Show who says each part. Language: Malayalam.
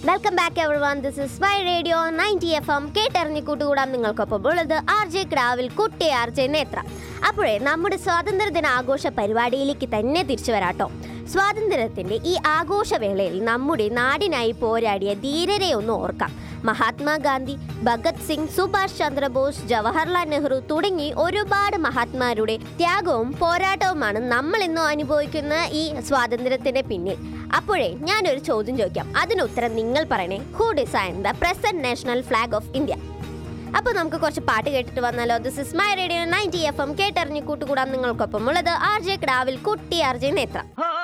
Speaker 1: welcome back everyone this is my radio ninety F M കേട്ടറിഞ്ഞ് കൂട്ടുകൂടാം നിങ്ങൾക്കൊപ്പം ഉള്ളത് ആർ ജെ ക്രാവിൽ കുട്ടി ആർ ജെ നേത്ര അപ്പോഴേ നമ്മുടെ സ്വാതന്ത്ര്യദിന ആഘോഷ പരിപാടിയിലേക്ക് തന്നെ തിരിച്ചു വരാട്ടോ സ്വാതന്ത്ര്യത്തിന്റെ ഈ ആഘോഷവേളയിൽ നമ്മുടെ നാടിനായി പോരാടിയ ധീരരെ ഒന്ന് ഓർക്കാം മഹാത്മാഗാന്ധി ഭഗത് സിംഗ് സുഭാഷ് ചന്ദ്രബോസ് ജവഹർലാൽ നെഹ്റു തുടങ്ങി ഒരുപാട് മഹാത്മാരുടെ ത്യാഗവും പോരാട്ടവുമാണ് നമ്മൾ ഇന്ന് അനുഭവിക്കുന്ന ഈ സ്വാതന്ത്ര്യത്തിന്റെ പിന്നിൽ അപ്പോഴേ ഞാനൊരു ചോദ്യം ചോദിക്കാം അതിന് ഉത്തരം നിങ്ങൾ പറയണേ who design the present national flag of India അപ്പോൾ നമുക്ക് കുറച്ച് പാട്ട് കേട്ടിട്ട് വന്നാലോ this is my radio ninety F M കേട്ടറിഞ്ഞ് കൂട്ടുകൂടാം നിങ്ങൾക്കൊപ്പം ഉള്ളത് ആർ ജെ ക്രാവിൽ കുട്ടി ആർ ജെ നേത്ര